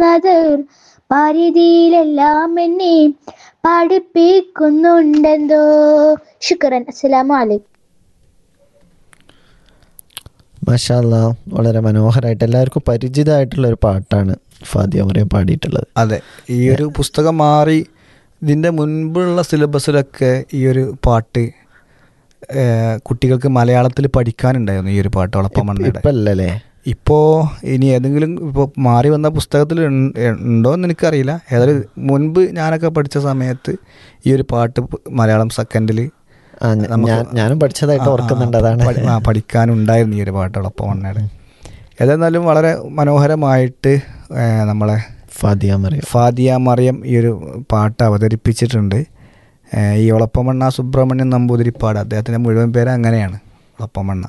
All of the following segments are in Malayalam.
ഖദർ പരിധിയിലെല്ലാം എന്നെ പഠിപ്പിക്കുന്നുണ്ടെന്തോ ശുക്രൻ അസ്സലാമു അലൈക്കും മഷാല്ല വളരെ മനോഹരമായിട്ട് എല്ലാവർക്കും പരിചിതമായിട്ടുള്ള ഒരു പാട്ടാണ് ഫാദിയ മറിയം പാടിയിട്ടുള്ളത് അതെ ഈ ഒരു പുസ്തകം മാറി ഇതിൻ്റെ മുൻപുള്ള സിലബസിലൊക്കെ ഈ ഒരു പാട്ട് ഏഹ്, കുട്ടികൾക്ക് മലയാളത്തിൽ പഠിക്കാനുണ്ടായിരുന്നു ഈ ഒരു പാട്ട് ഒളപ്പം മണ്ണയുടെ ഇപ്പം അല്ലല്ലേ ഇപ്പോൾ ഇനി ഏതെങ്കിലും ഇപ്പോൾ മാറി വന്ന പുസ്തകത്തിൽ ഉൺ- ഉണ്ടോ എന്ന് എനിക്കറിയില്ല ഏതായാലും മുൻപ് ഞാനൊക്കെ പഠിച്ച സമയത്ത് ഈ ഒരു പാട്ട് പ് മലയാളം സെക്കൻഡിൽ ആ, ഞ- ഞാൻ ഞാനും പഠിച്ചതായിട്ട് ഓർക്കുന്നുണ്ട് അതാണ് പഠിക്കാനുണ്ടായിരുന്നു ഈ ഒരു പാട്ട് ഒളപ്പം മണ്ണയുടെ ഏതായിരുന്നാലും വളരെ മനോഹരമായിട്ട് ഏഹ്, നമ്മളെ ഫാദിയ മറിയം ഫാദിയ മറിയം ഈ ഒരു പാട്ട് അവതരിപ്പിച്ചിട്ടുണ്ട് ഏഹ് ഈ ഒളപ്പമണ്ണ സുബ്രഹ്മണ്യൻ നമ്പൂതിരിപ്പാട് അദ്ദേഹത്തിൻ്റെ മുഴുവൻ പേര് അങ്ങനെയാണ് ഒളപ്പമണ്ണ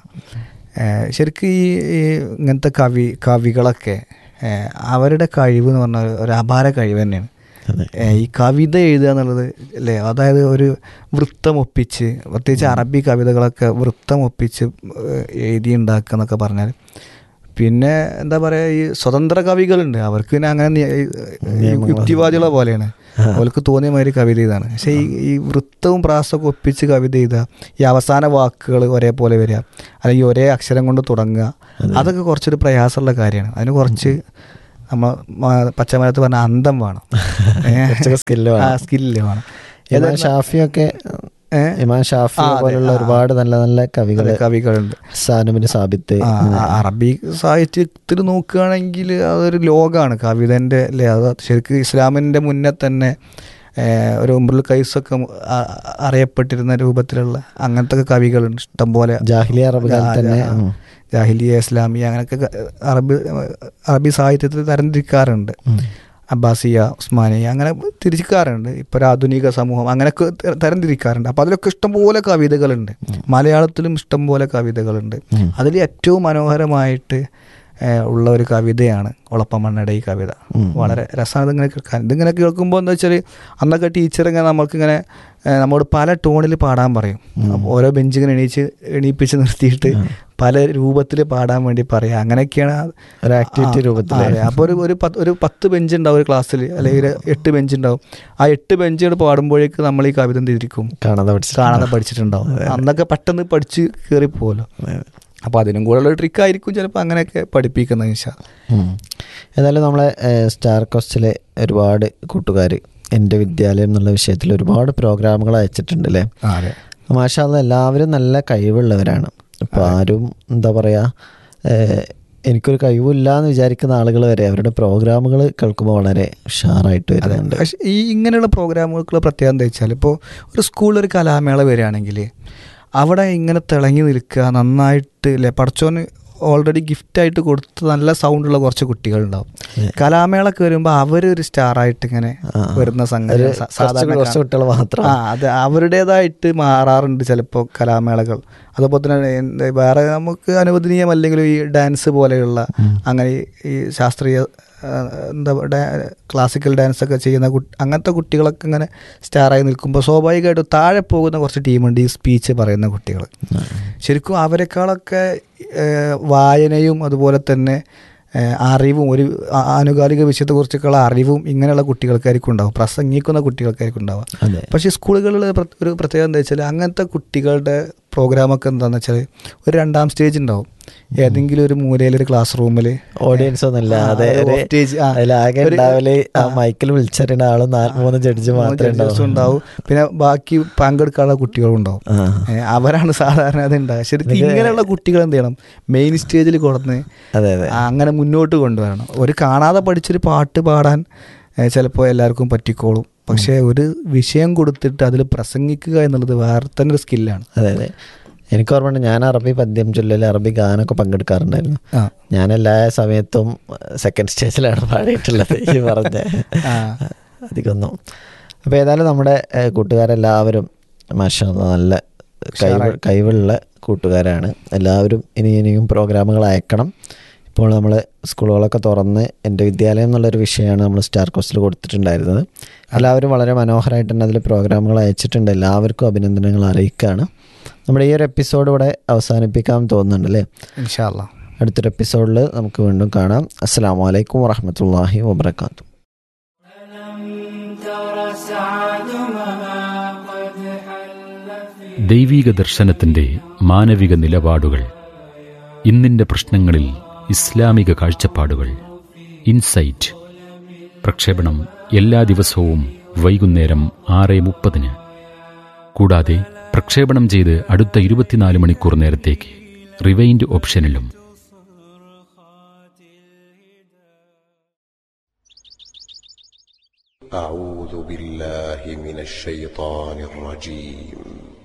ഏഹ് ശരിക്കും ഈ ഈ ഇങ്ങനത്തെ കവി കവികളൊക്കെ ഏഹ് അവരുടെ കഴിവ് എന്ന് പറഞ്ഞാൽ ഒരു അപാര കഴിവ് തന്നെയാണ് അതെ. ഏഹ് ഈ കവിത എഴുതുക എന്നുള്ളത് അല്ലേ അതായത് ഒരു വൃത്തം ഒപ്പിച്ച് പ്രത്യേകിച്ച് അറബി കവിതകളൊക്കെ വൃത്തം ഒപ്പിച്ച് ഏഹ് എഴുതി ഉണ്ടാക്കുക എന്നൊക്കെ പറഞ്ഞാൽ പിന്നെ എന്താ പറയുക ഈ സ്വതന്ത്ര കവികളുണ്ട് അവർക്ക് പിന്നെ അങ്ങനെ നിയ- ഈ യുക്തിവാദികളെ പോലെയാണ് അവർക്ക് തോന്നിയ മാതിരി കവിത ഇതാണ് പക്ഷേ ഈ ഈ വൃത്തവും പ്രാസമൊക്കെ ഒപ്പിച്ച് കവിത എഴുതുക ഈ അവസാന വാക്കുകൾ ഒരേപോലെ വരിക അല്ലെങ്കിൽ ഒരേ അക്ഷരം കൊണ്ട് തുടങ്ങുക അതൊക്കെ കുറച്ചൊരു പ്രയാസമുള്ള കാര്യമാണ് അതിന് കുറച്ച് നമ്മൾ പച്ചമലത്ത് പറഞ്ഞ അന്തം വേണം കുറച്ചൊക്കെ skill വേണം. ആ സ്കില്ല് വേണം ഇമാൻ ഷാഫിയൊക്കെ ഏ? ഇമാൻ ഷാഫി ആ, അതെ, പോലുള്ള ആ. ഒരുപാട് നല്ല നല്ല കവികൾ അതെ, കവികളുണ്ട് സാനുബിന് സാബിത്ത് ആ, ആ, അറബി സാഹിത്യത്തിൽ നോക്കുകയാണെങ്കിൽ അതൊരു ലോകമാണ് കവിതൻ്റെ അല്ലേ അത് ശരിക്കും ഇസ്ലാമിൻ്റെ മുന്നേ തന്നെ ഏഹ്, ഒരു ഉമ്രുൽ കൈസൊക്കെ ആ- അറിയപ്പെട്ടിരുന്ന രൂപത്തിലുള്ള അങ്ങനത്തെ ഒക്കെ കവികളുണ്ട് ഇഷ്ടംപോലെ ജാഹിലിയ അറബ് കാലത്ത് തന്നെ ആ, ഉം. ജാഹിലിയ ഇസ്ലാമിയ അങ്ങനെയൊക്കെ ക- അറബി അറബി സാഹിത്യത്തിൽ തരംതിരിക്കാറുണ്ട് ഉം. അബ്ബാസിയ ഉസ്മാനിയ അങ്ങനെ തിരിക്കാറുണ്ട് ഇപ്പോൾ ഒരു ആധുനിക സമൂഹം അങ്ങനെയൊക്കെ ത- തരംതിരിക്കാറുണ്ട് അപ്പോൾ അതിലൊക്കെ ഇഷ്ടംപോലെ കവിതകളുണ്ട് മലയാളത്തിലും ഇഷ്ടംപോലെ കവിതകളുണ്ട് ഉം. അതിൽ ഏറ്റവും മനോഹരമായിട്ട് ഏഹ്, ഉള്ള ഒരു കവിതയാണ് ഒളപ്പമണ്ണയുടെ ഈ കവിത ഉം. വളരെ രസമാണ് ഇതിങ്ങനെ കേൾക്കാൻ ഇതിങ്ങനെ കേൾക്കുമ്പോൾ എന്താ വെച്ചാൽ അന്നൊക്കെ ടീച്ചർ ഇങ്ങനെ നമുക്കിങ്ങനെ ഏഹ്, നമ്മോട് പല ടോണിൽ പാടാൻ പറയും അപ്പോൾ ഓരോ ബെഞ്ച് ഇങ്ങനെ എണീച്ച് എണീപ്പിച്ച് നിർത്തിയിട്ട് പല രൂപത്തിൽ പാടാൻ വേണ്ടി പറയും അങ്ങനെയൊക്കെയാണ് ആ- ഒരു ആക്ടിവിറ്റി ആ, രൂപത്തില്. അതെ. അപ്പോൾ ഒരു ഒരു പത്ത് ഒരു പത്ത് ബെഞ്ച് ഉണ്ടാവും ഒരു ക്ലാസ്സിൽ അല്ലെങ്കിൽ ഒരു എട്ട് ബെഞ്ച് ഉണ്ടാവും ആ എട്ട് ബെഞ്ചുകൾ പാടുമ്പോഴേക്ക് നമ്മൾ ഈ കവിത തിരിക്കും കാണാതെ പഠിച്ചു കാണാതെ പഠിച്ചിട്ടുണ്ടാവും അന്നൊക്കെ പെട്ടെന്ന് പഠിച്ച് കയറി പോകുമല്ലോ അപ്പോൾ അതിനും കൂടെ ഉള്ള ട്രിക്ക് ആയിരിക്കും ചിലപ്പോൾ അങ്ങനെയൊക്കെ പഠിപ്പിക്കുന്നത് ഇൻഷാ ഏതായാലും നമ്മളെ ഏഹ്, സ്റ്റാർ കോസ്റ്റിലെ ഒരുപാട് കൂട്ടുകാർ എൻ്റെ വിദ്യാലയം എന്നുള്ള വിഷയത്തിൽ ഒരുപാട് പ്രോഗ്രാമുകൾ അയച്ചിട്ടുണ്ട് അല്ലേ ആ, അതെ മാഷാല്ല എല്ലാവരും നല്ല കഴിവുള്ളവരാണ് ഇപ്പോൾ ആരും എന്താ പറയുക എനിക്കൊരു കഴിവില്ല എന്ന് വിചാരിക്കുന്ന ആളുകൾ വരെ അവരുടെ പ്രോഗ്രാമുകൾ കേൾക്കുമ്പോൾ വളരെ ഉഷാറായിട്ട് വരുന്നുണ്ട് പക്ഷേ ഈ ഇങ്ങനെയുള്ള പ്രോഗ്രാമുകൾക്കുള്ള പ്രത്യേകത എന്താ വെച്ചാൽ ഇപ്പോൾ ഒരു സ്കൂളിൽ ഒരു കലാമേള വരികയാണെങ്കിൽ അവിടെ ഇങ്ങനെ തിളങ്ങി നിൽക്കുക നന്നായിട്ട് അല്ലേ പടച്ചോന് ഓൾറെഡി ഗിഫ്റ്റായിട്ട് കൊടുത്ത് നല്ല സൗണ്ടുള്ള കുറച്ച് കുട്ടികളുണ്ടാവും കലാമേളക്ക് വരുമ്പോൾ അവരൊരു സ്റ്റാറായിട്ട് ഇങ്ങനെ ആ. വരുന്ന സംഗതി ഒരു സ- കുറച്ച് സാധാരണ കുറച്ച് കാണാം. കുട്ടികൾ മാത്രം ആ അത് അവരുടേതായിട്ട് മാറാറുണ്ട് ചിലപ്പോൾ കലാമേളകൾ അതുപോലെ തന്നെ എന്ത് വേറെ നമുക്ക് അനുവദനീയമല്ലെങ്കിലും ഈ ഡാൻസ് പോലെയുള്ള അങ്ങനെ ഈ- ഈ ശാസ്ത്രീയ ആ, എന്താ ഡാ- ക്ലാസിക്കൽ ഡാൻസ് ഒക്കെ ചെയ്യുന്ന കുട്ടി അങ്ങനത്തെ കുട്ടികളൊക്കെ ഇങ്ങനെ സ്റ്റാറായി നിൽക്കുമ്പോൾ സ്വാഭാവികമായിട്ടും താഴെ പോകുന്ന കുറച്ച് ടീമുണ്ട് ഈ സ്പീച്ച് പറയുന്ന കുട്ടികൾ ശരിക്കും അവരെക്കാളൊക്കെ ഏഹ്, വായനയും അതുപോലെ തന്നെ ഏഹ്, അറിവും ഒരു ആ- ആനുകാലിക വിഷയത്തെക്കുറിച്ചൊക്കെയുള്ള അറിവും ഇങ്ങനെയുള്ള കുട്ടികൾക്കായിരിക്കും ഉണ്ടാവും പ്രസംഗിക്കുന്ന കുട്ടികൾക്കായിരിക്കും ഉണ്ടാവുക അതെ പക്ഷേ സ്കൂളുകളിൽ പ്ര- ഒരു പ്രത്യേകത എന്താ വെച്ചാൽ അങ്ങനത്തെ കുട്ടികളുടെ പ്രോഗ്രാമൊക്കെ എന്താണെന്ന് വെച്ചാൽ ഒരു രണ്ടാം സ്റ്റേജ് ഉണ്ടാവും ഏതെങ്കിലും ഒരു മൂലയിൽ ഒരു ക്ലാസ് റൂമിൽ ഓഡിയൻസ് ഒന്നും ഇല്ലാതെ ഒരു സ്റ്റേജ് അതിലാകെ ഉണ്ടാവല് ആ മൈക്കിൽ വിളിച്ചറിയുന്ന ആളും നാല് മൂന്ന് ജഡ്ജ് മാത്രമേ ഉണ്ടാവും ഉണ്ടാവും പിന്നെ ബാക്കി പങ്കെടുക്കാനുള്ള കുട്ടികളും ഉണ്ടാവും ആ. ഏ, അവരാണ് സാധാരണ അത് ഉണ്ടാവുക ശരിക്കും ഇങ്ങനെയുള്ള കുട്ടികൾ എന്ത് ചെയ്യണം മെയിൻ സ്റ്റേജിൽ കൊടുന്ന് അതെ അതെ അങ്ങനെ മുന്നോട്ട് കൊണ്ടുവരണം ഒരു കാണാതെ പഠിച്ചൊരു പാട്ട് പാടാൻ ചിലപ്പോൾ എല്ലാവർക്കും പറ്റിക്കോളും പക്ഷേ ഒരു വിഷയം കൊടുത്തിട്ട് അതിൽ പ്രസംഗിക്കുക എന്നുള്ളത് വേറെ തന്നെ ഒരു സ്കില്ലാണ് അതെ അതെ എനിക്ക് ഓർമ്മയുണ്ട് ഞാൻ അറബി പദ്യം ചൊല്ലൽ അറബി ഗാനമൊക്കെ പങ്കെടുക്കാറുണ്ടായിരുന്നു ആ. ഞാൻ എല്ലാ സമയത്തും സെക്കൻഡ് സ്റ്റേജിലാണ് പാടിയിട്ടുള്ളത് ഈ പറഞ്ഞ ആ. അധികമൊന്നും അപ്പോൾ ഏതായാലും നമ്മുടെ ഏഹ്, കൂട്ടുകാരെല്ലാവരും മാഷാ അല്ലാ, നല്ല കഴിവ് കഴിവുള്ള കൂട്ടുകാരാണ് എല്ലാവരും ഇനി ഇനിയും പ്രോഗ്രാമുകൾ അയക്കണം ഇപ്പോൾ നമ്മൾ സ്കൂളുകളൊക്കെ തുറന്ന് എൻ്റെ വിദ്യാലയം എന്നുള്ളൊരു വിഷയമാണ് നമ്മൾ സ്റ്റാർ കോസ്റ്റിൽ കൊടുത്തിട്ടുണ്ടായിരുന്നത് എല്ലാവരും വളരെ മനോഹരമായിട്ട് തന്നെ അതിൽ പ്രോഗ്രാമുകൾ അയച്ചിട്ടുണ്ട് എല്ലാവർക്കും അഭിനന്ദനങ്ങൾ അറിയിക്കുകയാണ് നമ്മുടെ ഈ ഒരു എപ്പിസോഡ് ഇവിടെ അവസാനിപ്പിക്കാൻ തോന്നുന്നുണ്ട് അല്ലേ ഇൻഷാല്ല അടുത്തൊരു എപ്പിസോഡിൽ നമുക്ക് വീണ്ടും കാണാം അസ്സാം വലൈക്കും വാഹമത്തല്ലാഹി വാബർക്കാത്തു ദൈവീക ദർശനത്തിന്റെ മാനവിക നിലപാടുകൾ ഇന്നിന്റെ പ്രശ്നങ്ങളിൽ ഇസ്ലാമിക കാഴ്ചപ്പാടുകൾ ഇൻസൈറ്റ് പ്രക്ഷേപണം എല്ലാ ദിവസവും വൈകുന്നേരം ആറ് മുപ്പതിന് കൂടാതെ പ്രക്ഷേപണം ചെയ്ത് അടുത്ത ഇരുപത്തിനാല് മണിക്കൂർ നേരത്തേക്ക് റിവൈൻഡ് ഓപ്ഷനിലും أعوذ بالله من الشيطان الرجيم